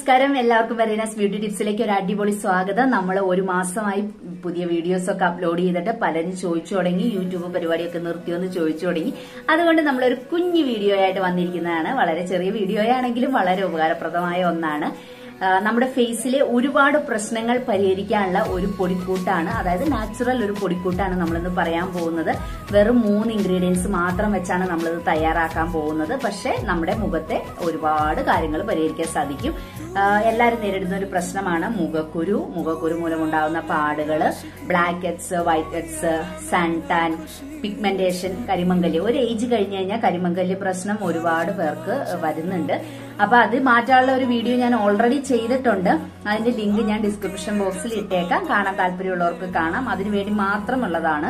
നമസ്കാരം എല്ലാവർക്കും വെറീനാസ് ബ്യൂട്ടി ടിപ്സിലേക്ക് ഒരു അടിപൊളി സ്വാഗതം നമ്മൾ ഒരു മാസമായി പുതിയ വീഡിയോസ് ഒക്കെ അപ്ലോഡ് ചെയ്തിട്ട് പലരും ചോദിച്ചു തുടങ്ങി യൂട്യൂബ് പരിപാടിയൊക്കെ നിർത്തിയെന്ന് ചോദിച്ചു തുടങ്ങി അതുകൊണ്ട് നമ്മളൊരു കുഞ്ഞു വീഡിയോ ആയിട്ട് വന്നിരിക്കുന്നതാണ് വളരെ ചെറിയ വീഡിയോ ആണെങ്കിലും വളരെ ഉപകാരപ്രദമായ ഒന്നാണ് ആ, നമ്മുടെ ഫേസിലെ ഒരുപാട് പ്രശ്നങ്ങൾ പരിഹരിക്കാനുള്ള ഒരു പൊടിക്കൂട്ടാണ് അതായത് നാച്ചുറൽ ഒരു പൊടിക്കൂട്ടാണ് നമ്മളിന്ന് പറയാൻ പോകുന്നത് വെറും മൂന്ന് ഇൻഗ്രീഡിയൻസ് മാത്രം വെച്ചാണ് നമ്മളിത് തയ്യാറാക്കാൻ പോകുന്നത് പക്ഷെ നമ്മുടെ മുഖത്തെ ഒരുപാട് കാര്യങ്ങൾ പരിഹരിക്കാൻ സാധിക്കും ആ, എല്ലാവരും നേരിടുന്ന ഒരു പ്രശ്നമാണ് മുഖക്കുരു മുഖക്കുരു മൂലമുണ്ടാകുന്ന പാടുകള് blackheads whiteheads sun tan pigmentation കരിമങ്കല് ഒരു ഏജ് കഴിഞ്ഞ് കഴിഞ്ഞാൽ കരിമങ്കല് പ്രശ്നം ഒരുപാട് പേർക്ക് വരുന്നുണ്ട് അപ്പൊ അത് മാറ്റാനുള്ള ഒരു വീഡിയോ ഞാൻ ഓൾറെഡി ചെയ്തിട്ടുണ്ട് അതിന്റെ ലിങ്ക് ഞാൻ ഡിസ്ക്രിപ്ഷൻ ബോക്സിൽ ഇട്ടേക്കാം കാണാൻ താല്പര്യമുള്ളവർക്ക് കാണാം അതിനുവേണ്ടി മാത്രമുള്ളതാണ്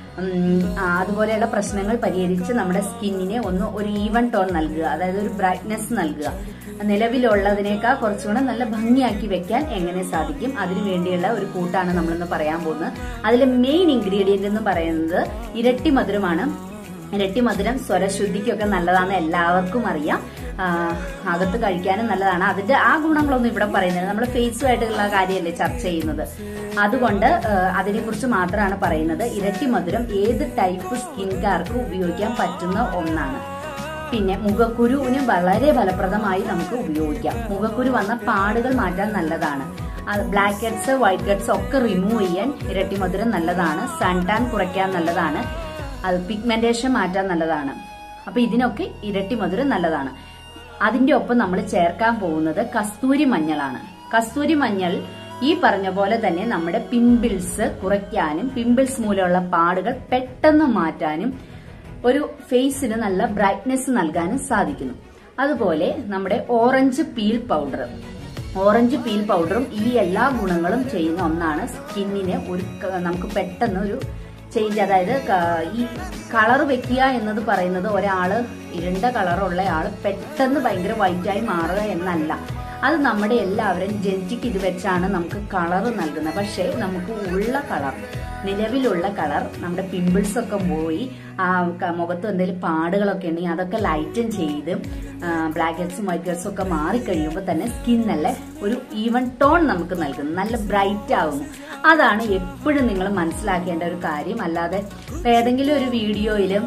ഉം, ആ, അതുപോലെയുള്ള പ്രശ്നങ്ങൾ പരിഹരിച്ച് നമ്മുടെ സ്കിന്നിനെ ഒന്ന് ഒരു ഈവൻ ടോൺ നൽകുക അതായത് ഒരു ബ്രൈറ്റ്നെസ് നൽകുക നിലവിലുള്ളതിനേക്കാൾ കുറച്ചുകൂടെ നല്ല ഭംഗിയാക്കി വെക്കാൻ എങ്ങനെ സാധിക്കും അതിനു വേണ്ടിയുള്ള ഒരു കൂട്ടാണ് നമ്മളിന്ന് പറയാൻ പോകുന്നത് അതിലെ മെയിൻ ഇൻഗ്രീഡിയന്റ് എന്ന് പറയുന്നത് ഇരട്ടി മധുരമാണ് ഇരട്ടി മധുരം സ്വരശുദ്ധിക്കൊക്കെ നല്ലതാണെന്ന് എല്ലാവർക്കും അറിയാം ആ, അകത്ത് കഴിക്കാനും നല്ലതാണ് അതിന്റെ ആ ഗുണങ്ങളൊന്നും ഇവിടെ പറയുന്നത് നമ്മൾ ഫേസുമായിട്ടുള്ള കാര്യമല്ലേ ചർച്ച ചെയ്യുന്നത് അതുകൊണ്ട് ആ, അതിനെക്കുറിച്ച് മാത്രമാണ് പറയുന്നത് ഇരട്ടി മധുരം ഏത് ടൈപ്പ് സ്കിൻകാർക്ക് ഉപയോഗിക്കാൻ പറ്റുന്ന ഒന്നാണ് പിന്നെ മുഖക്കുരുവിന് വളരെ ഫലപ്രദമായി നമുക്ക് ഉപയോഗിക്കാം മുഖക്കുരു വന്ന പാടുകൾ മാറ്റാൻ നല്ലതാണ് ബ്ലാക്ക് ഹെഡ്സ് വൈറ്റ് ഹെഡ്സ് ഒക്കെ റിമൂവ് ചെയ്യാൻ ഇരട്ടി മധുരം നല്ലതാണ് സൺ ടാൻ കുറയ്ക്കാൻ നല്ലതാണ് അത് പിഗ്മെന്റേഷൻ മാറ്റാൻ നല്ലതാണ് അപ്പൊ ഇതിനൊക്കെ ഇരട്ടി മധുരം നല്ലതാണ് അതിന്റെ ഒപ്പം നമ്മൾ ചേർക്കാൻ പോകുന്നത് കസ്തൂരി മഞ്ഞളാണ് കസ്തൂരി മഞ്ഞൾ ഈ പറഞ്ഞ പോലെ തന്നെ നമ്മുടെ പിമ്പിൾസ് കുറയ്ക്കാനും പിമ്പിൾസ് മൂലമുള്ള പാടുകൾ പെട്ടെന്ന് മാറ്റാനും ഒരു ഫേസിന് നല്ല ബ്രൈറ്റ്നെസ് നൽകാനും സാധിക്കുന്നു അതുപോലെ നമ്മുടെ orange peel powder orange peel പൗഡറും ഈ എല്ലാ ഗുണങ്ങളും ചെയ്യുന്ന ഒന്നാണ് സ്കിന്നിന് ഒരു ക- നമുക്ക് പെട്ടെന്ന് ഒരു ചേഞ്ച് അതായത് ക- ഈ കളർ വെക്കുക എന്നത് പറയുന്നത് ഒരാള് ഇരുണ്ട കളറുള്ള ആള് പെട്ടെന്ന് ഭയങ്കര വൈറ്റായി മാറുക എന്നല്ല അത് നമ്മുടെ എല്ലാവരും ജനറ്റിക് ഇത് വെച്ചാണ് നമുക്ക് കളർ നൽകുന്നത് പക്ഷേ നമുക്ക് ഉള്ള കളർ നിലവിലുള്ള കളർ നമ്മുടെ പിമ്പിൾസ് ഒക്കെ പോയി ആ ക- മുഖത്ത് എന്തെങ്കിലും പാടുകളൊക്കെ ഉണ്ടെങ്കിൽ അതൊക്കെ ലൈറ്റൻ ചെയ്ത് ബ്ലാക്ക് ഹെഡ്സും വൈറ്റ് ഹെഡ്സും ഒക്കെ മാറിക്കഴിയുമ്പോൾ തന്നെ സ്കിൻ നല്ല ഒരു ഈവൻ ടോൺ നമുക്ക് നൽകുന്നു നല്ല ബ്രൈറ്റ് ആകുന്നു അതാണ് എപ്പോഴും നിങ്ങൾ മനസ്സിലാക്കേണ്ട ഒരു കാര്യം അല്ലാതെ ഇപ്പൊ ഏതെങ്കിലും ഒരു വീഡിയോയിലും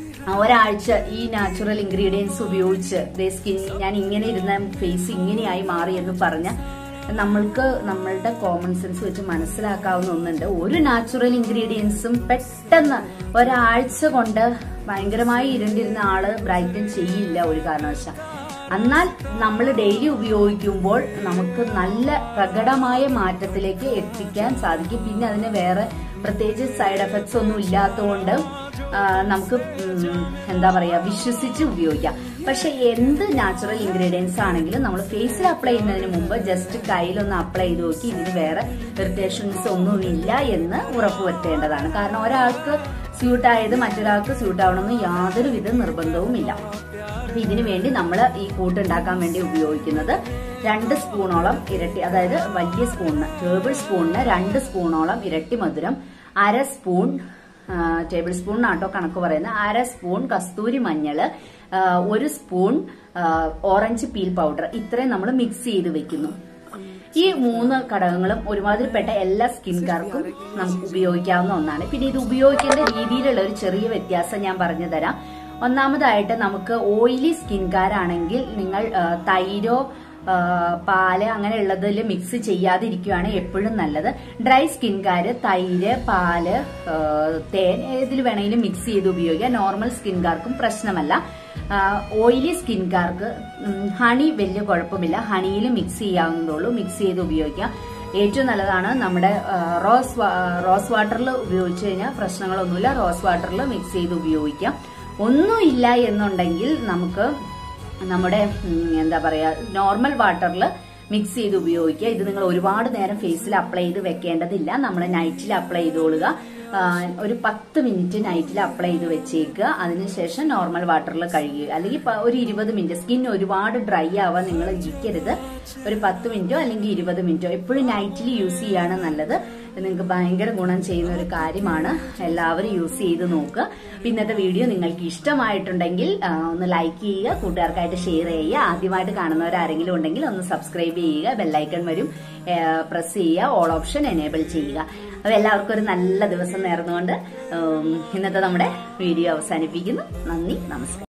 ഒരാഴ്ച ഈ നാച്ചുറൽ ഇൻഗ്രീഡിയൻസ് ഉപയോഗിച്ച് ദേ സ്കിൻ ഞാൻ ഇങ്ങനെ ഇരുന്ന ഫേസ് ഇങ്ങനെയായി മാറി എന്ന് പറഞ്ഞ നമ്മൾക്ക് നമ്മളുടെ കോമൺ സെൻസ് വെച്ച് മനസ്സിലാക്കാവുന്ന ഒന്നുണ്ട് ഒരു നാച്ചുറൽ ഇൻഗ്രീഡിയൻസും പെട്ടെന്ന് ഒരാഴ്ച കൊണ്ട് ഭയങ്കരമായി ഇരുണ്ടിരുന്ന ആള് ബ്രൈറ്റൻ ചെയ്യില്ല ഒരു കാരണവശാൽ എന്നാൽ നമ്മൾ ഡെയിലി ഉപയോഗിക്കുമ്പോൾ നമുക്ക് നല്ല പ്രകടമായ മാറ്റത്തിലേക്ക് എത്തിക്കാൻ സാധിക്കും പിന്നെ അതിന് വേറെ പ്രത്യേകിച്ച് സൈഡ് എഫക്ട്സ് ഒന്നും ഇല്ലാത്തതുകൊണ്ട് ആ, നമുക്ക് ഉം, എന്താ പറയാ വിശ്വസിച്ച് ഉപയോഗിക്കാം പക്ഷെ എന്ത് നാച്ചുറൽ ഇൻഗ്രീഡിയൻസ് ആണെങ്കിലും നമ്മൾ ഫേസിൽ അപ്ലൈ ചെയ്യുന്നതിന് മുമ്പ് ജസ്റ്റ് കയ്യിലൊന്ന് അപ്ലൈ ചെയ്ത് നോക്കി ഇതിന് വേറെ ഇറിറ്റേഷൻസ് ഒന്നുമില്ല എന്ന് ഉറപ്പുവരുത്തേണ്ടതാണ് കാരണം ഒരാൾക്ക് സ്യൂട്ട് ആയത് മറ്റൊരാൾക്ക് സ്യൂട്ട് ആവണമെന്ന് യാതൊരുവിധ നിർബന്ധവുമില്ല അപ്പൊ ഇതിനു വേണ്ടി നമ്മൾ ഈ കൂട്ട് ഉണ്ടാക്കാൻ വേണ്ടി ഉപയോഗിക്കുന്നത് രണ്ട് സ്പൂണോളം ഇരട്ടി അതായത് വലിയ സ്പൂണിന് ടേബിൾ സ്പൂണിന് രണ്ട് സ്പൂണോളം ഇരട്ടി മധുരം അര സ്പൂൺ ആ, ടേബിൾ സ്പൂണിനാട്ടോ കണക്ക് പറയുന്നത് അര സ്പൂൺ കസ്തൂരി മഞ്ഞള് ആ, ഒരു സ്പൂൺ ആ, ഓറഞ്ച് പീൽ പൗഡർ ഇത്രയും നമ്മൾ മിക്സ് ചെയ്ത് വെക്കുന്നു ഈ മൂന്ന് ഘടകങ്ങളും ഒരുമാതിരിപ്പെട്ട എല്ലാ സ്കിൻകാർക്കും നമുക്ക് ഉപയോഗിക്കാവുന്ന ഒന്നാണ് പിന്നെ ഇത് ഉപയോഗിക്കേണ്ട രീതിയിലുള്ള ഒരു ചെറിയ വ്യത്യാസം ഞാൻ പറഞ്ഞു തരാം ഒന്നാമതായിട്ട് നമുക്ക് ഓയിലി സ്കിൻകാരാണെങ്കിൽ നിങ്ങൾ ആ, തൈരോ ആ, പാല് അങ്ങനെയുള്ളതിൽ മിക്സ് ചെയ്യാതിരിക്കുകയാണ് എപ്പോഴും നല്ലത് ഡ്രൈ സ്കിൻകാര് തൈര് പാല് ആ, തേൻ ഏതിൽ വേണമെങ്കിലും മിക്സ് ചെയ്ത് ഉപയോഗിക്കാം നോർമൽ സ്കിൻകാർക്കും പ്രശ്നമല്ല ഓയിലി സ്കിൻകാർക്ക് ഹണി വലിയ കുഴപ്പമില്ല ഹണിയിൽ മിക്സ് ചെയ്യാവുന്നതുള്ളൂ മിക്സ് ചെയ്ത് ഉപയോഗിക്കാം ഏറ്റവും നല്ലതാണ് നമ്മുടെ ആ, റോസ് വാ- റോസ് വാട്ടറിൽ ഉപയോഗിച്ച് കഴിഞ്ഞാൽ പ്രശ്നങ്ങളൊന്നുമില്ല റോസ് വാട്ടറിൽ മിക്സ് ചെയ്ത് ഉപയോഗിക്കാം ഒന്നുമില്ല എന്നുണ്ടെങ്കിൽ നമുക്ക് നമ്മുടെ ഉം, എന്താ പറയാ നോർമൽ വാട്ടറിൽ മിക്സ് ചെയ്ത് ഉപയോഗിക്കുക ഇത് നിങ്ങൾ ഒരുപാട് നേരം ഫേസിൽ അപ്ലൈ ചെയ്ത് വെക്കേണ്ടതില്ല നമ്മൾ നൈറ്റിൽ അപ്ലൈ ചെയ്തോളുക ആ, ഒരു പത്ത് മിനിറ്റ് നൈറ്റിൽ അപ്ലൈ ചെയ്ത് വെച്ചേക്കുക അതിനുശേഷം നോർമൽ വാട്ടറിൽ കഴുകുക അല്ലെങ്കിൽ പ- ഒരു ഇരുപത് മിനിറ്റ് സ്കിൻ ഒരുപാട് ഡ്രൈ ആവാൻ നിങ്ങൾ ഇരിക്കരുത് ഒരു പത്ത് മിനിറ്റോ അല്ലെങ്കിൽ ഇരുപത് മിനിറ്റോ എപ്പോഴും നൈറ്റിൽ യൂസ് ചെയ്യാണ് നല്ലത് നിങ്ങൾക്ക് ഭയങ്കര ഗുണം ചെയ്യുന്ന ഒരു കാര്യമാണ് എല്ലാവരും യൂസ് ചെയ്ത് നോക്കുക അപ്പൊ ഇന്നത്തെ വീഡിയോ നിങ്ങൾക്ക് ഇഷ്ടമായിട്ടുണ്ടെങ്കിൽ ആ, ഒന്ന് ലൈക്ക് ചെയ്യുക കൂട്ടുകാർക്കായിട്ട് ഷെയർ ചെയ്യുക ആദ്യമായിട്ട് കാണുന്നവർ ആരെങ്കിലും ഉണ്ടെങ്കിൽ ഒന്ന് സബ്സ്ക്രൈബ് ചെയ്യുക ബെല്ലൈക്കൺ വരും പ്രസ് ചെയ്യുക ഓൾ ഓപ്ഷൻ എനേബിൾ ചെയ്യുക അപ്പൊ എല്ലാവർക്കും ഒരു നല്ല ദിവസം നേർന്നുകൊണ്ട് ഉം, ഇന്നത്തെ നമ്മുടെ വീഡിയോ അവസാനിപ്പിക്കുന്നു നന്ദി നമസ്കാരം